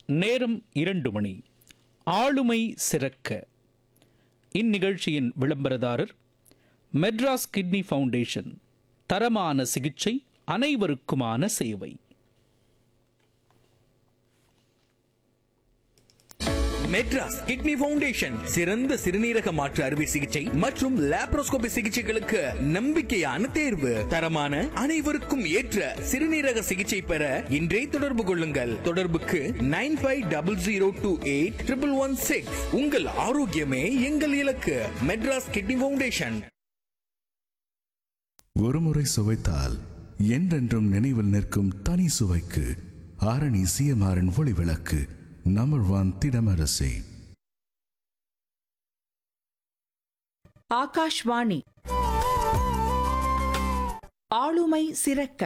நேரம் இரண்டு மணி ஆளுமை சிறக்க இந்நிகழ்ச்சியின் விளம்பரதாரர் மெட்ராஸ் கிட்னி ஃபவுண்டேஷன் தரமான சிகிச்சை அனைவருக்குமான சேவை மெட்ராஸ் கிட்னி ஃபவுண்டேஷன் சிறந்த சிறுநீரக மாற்று அறுவை சிகிச்சை மற்றும் லாப்ரோஸ்கோபி சிகிச்சைகளுக்கு நம்பிக்கையான தேர்வு தரமான அனைவருக்கும் ஏற்ற சிறுநீரக சிகிச்சை பெற இன்றே தொடர்பு கொள்ளுங்கள் தொடர்புக்கு nine five double zero two eight triple one six உங்கள் ஆரோக்கியமே எங்கள் இலக்கு மெட்ராஸ் கிட்னி ஃபவுண்டேஷன் ஒருமுறை சுவைத்தால் என்றென்றும் நினைவில் நிற்கும் தனி சுவைக்கு ஆரணி சிஎம்ஆரின் ஒளி விளக்கு நம்பர் ஒன் திடமரசி ஆகாஷ்வாணி ஆளுமை சிறக்க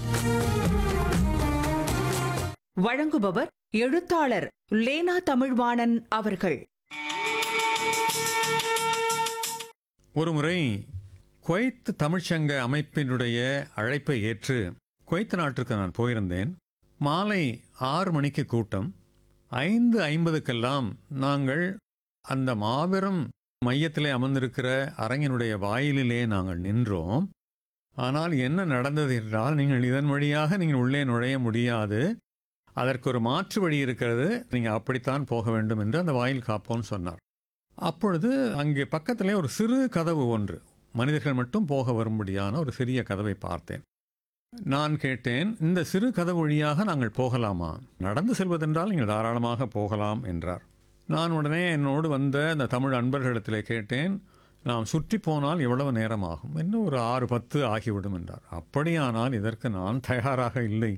வழங்குபவர் எழுத்தாளர் லேனா தமிழ்வாணன் அவர்கள் ஒருமுறை குவைத் தமிழ்ச்சங்க அமைப்பினுடைய அழைப்பை ஏற்று குவைத் நாட்டிற்கு நான் போயிருந்தேன் மாலை ஆறு மணிக்கு கூட்டம் ஐந்து ஐம்பதுக்கெல்லாம் நாங்கள் அந்த மாபெரும் மையத்திலே அமர்ந்திருக்கிற அரங்கினுடைய வாயிலிலே நாங்கள் நின்றோம் ஆனால் என்ன நடந்தது என்றால் நீங்கள் இதன் வழியாக நீங்கள் உள்ளே நுழைய முடியாது அதற்கு ஒரு மாற்று வழி இருக்கிறது நீங்கள் அப்படித்தான் போக வேண்டும் என்று அந்த வாயில் காப்போன்னு சொன்னார் அப்பொழுது அங்கே பக்கத்திலே ஒரு சிறு கதவு ஒன்று மனிதர்கள் மட்டும் போக வரும்படியான ஒரு சிறிய கதவை பார்த்தேன் நான் கேட்டேன் இந்த சிறு கதவு வழியாக நாங்கள் போகலாமா நடந்து செல்வதென்றால் நீங்கள் தாராளமாக போகலாம் என்றார் நான் உடனே என்னோடு வந்த அந்த தமிழ் அன்பர்களிடத்திலே கேட்டேன் நாம் சுற்றி போனால் எவ்வளவு நேரம் ஆகும் இன்னும் ஒரு ஆறு பத்து ஆகிவிடும் என்றார் அப்படியானால் இதற்கு நான் தயாராக இல்லை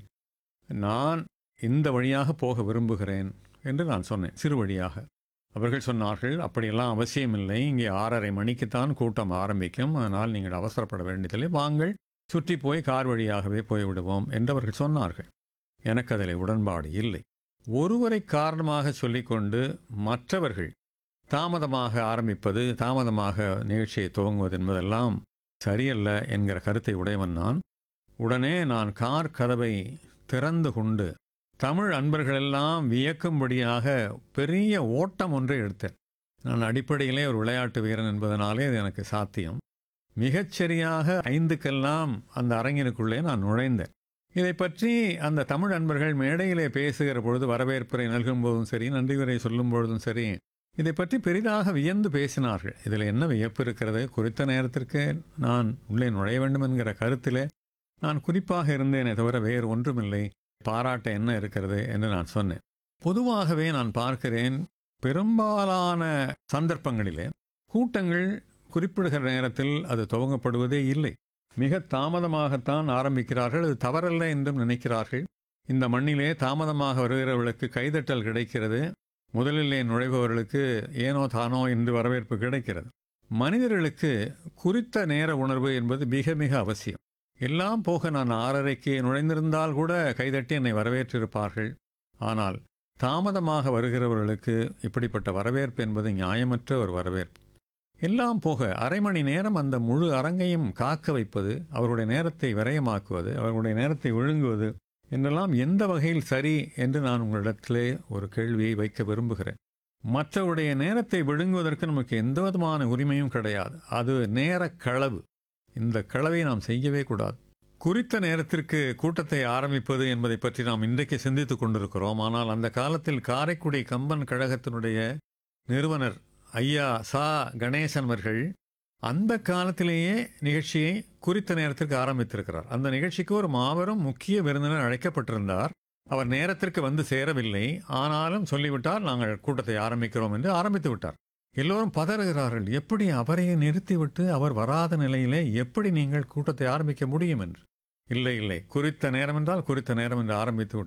நான் இந்த வழியாக போக விரும்புகிறேன் என்று நான் சொன்னேன் சிறு வழியாக அவர்கள் சொன்னார்கள் அப்படியெல்லாம் அவசியமில்லை இங்கே ஆறரை மணிக்குத்தான் கூட்டம் ஆரம்பிக்கும் அதனால் நீங்கள் அவசரப்பட வேண்டியதில்லை வாங்கள் சுற்றி போய் கார் வழியாகவே போய்விடுவோம் என்று அவர்கள் சொன்னார்கள் எனக்கு அதில் உடன்பாடு இல்லை ஒருவரை காரணமாக சொல்லிக்கொண்டு மற்றவர்கள் தாமதமாக ஆரம்பிப்பது தாமதமாக நிகழ்ச்சியை துவங்குவது என்பதெல்லாம் சரியல்ல என்கிற கருத்தை உடையவன் நான் உடனே நான் கார் கதவை திறந்து கொண்டு தமிழ் அன்பர்களெல்லாம் வியக்கும்படியாக பெரிய ஓட்டம் ஒன்றை எடுத்தேன் நான் அடிப்படையிலே ஒரு விளையாட்டு வீரன் என்பதனாலே அது எனக்கு சாத்தியம் மிகச்சரியாக ஐந்துக்கெல்லாம் அந்த அரங்கினுக்குள்ளே நான் நுழைந்தேன் இதை பற்றி அந்த தமிழ் அன்பர்கள் மேடையிலே பேசுகிற பொழுது வரவேற்புரை நல்கும் போதும் சரி நன்றி உரை சொல்லும் பொழுதும் சரி இதை பற்றி பெரிதாக வியந்து பேசினார்கள் இதில் என்ன வியப்பு இருக்கிறது குறித்த நேரத்திற்கு நான் உள்ளே நுழைய வேண்டும் என்கிற கருத்திலே நான் குறிப்பாக இருந்தேனே தவிர வேறு ஒன்றுமில்லை பாராட்ட என்ன இருக்கிறது என்று நான் சொன்னேன் பொதுவாகவே நான் பார்க்கிறேன் பெரும்பாலான சந்தர்ப்பங்களிலே கூட்டங்கள் குறிப்பிடுகிற நேரத்தில் அது துவங்கப்படுவதே இல்லை மிக தாமதமாகத்தான் ஆரம்பிக்கிறார்கள் அது தவறல்ல என்றும் நினைக்கிறார்கள் இந்த மண்ணிலே தாமதமாக வருகிறவர்களுக்கு கைதட்டல் கிடைக்கிறது முதலிலே நுழைபவர்களுக்கு ஏனோ தானோ என்று வரவேற்பு கிடைக்கிறது மனிதர்களுக்கு குறித்த நேர உணர்வு என்பது மிக மிக அவசியம் எல்லாம் போக நான் ஆறரைக்கு நுழைந்திருந்தால் கூட கைதட்டி என்னை வரவேற்றிருப்பார்கள் ஆனால் தாமதமாக வருகிறவர்களுக்கு இப்படிப்பட்ட வரவேற்பு என்பது நியாயமற்ற ஒரு வரவேற்பு எல்லாம் போக அரை மணி நேரம் அந்த முழு அரங்கையும் காக்க வைப்பது அவருடைய நேரத்தை விரயமாக்குவது அவர்களுடைய நேரத்தை விழுங்குவது என்றெல்லாம் எந்த வகையில் சரி என்று நான் உங்களிடத்திலே ஒரு கேள்வியை வைக்க விரும்புகிறேன் மற்றவருடைய நேரத்தை விழுங்குவதற்கு நமக்கு எந்த விதமான உரிமையும் கிடையாது அது நேர களவு இந்த களவை நாம் செய்யவே கூடாது குறித்த நேரத்திற்கு கூட்டத்தை ஆரம்பிப்பது என்பதை பற்றி நாம் இன்றைக்கு சிந்தித்துக் கொண்டிருக்கிறோம் ஆனால் அந்த காலத்தில் காரைக்குடி கம்பன் கழகத்தினுடைய நிறுவனர் ஐயா சா கணேசன் அவர்கள் அந்த காலத்திலேயே நிகழ்ச்சியை குறித்த நேரத்திற்கு ஆரம்பித்திருக்கிறார் அந்த நிகழ்ச்சிக்கு ஒரு மாபெரும் முக்கிய விருந்தினர் அழைக்கப்பட்டிருந்தார் அவர் நேரத்திற்கு வந்து சேரவில்லை ஆனாலும் சொல்லிவிட்டார் நாங்கள் கூட்டத்தை ஆரம்பிக்கிறோம் என்று ஆரம்பித்து விட்டார் எல்லோரும் பதறுகிறார்கள் எப்படி அவரை நிறுத்திவிட்டு அவர் வராத நிலையிலே எப்படி நீங்கள் கூட்டத்தை ஆரம்பிக்க முடியும் என்று இல்லை இல்லை குறித்த நேரம் என்றால் குறித்த நேரம் என்று ஆரம்பித்து விட்டார்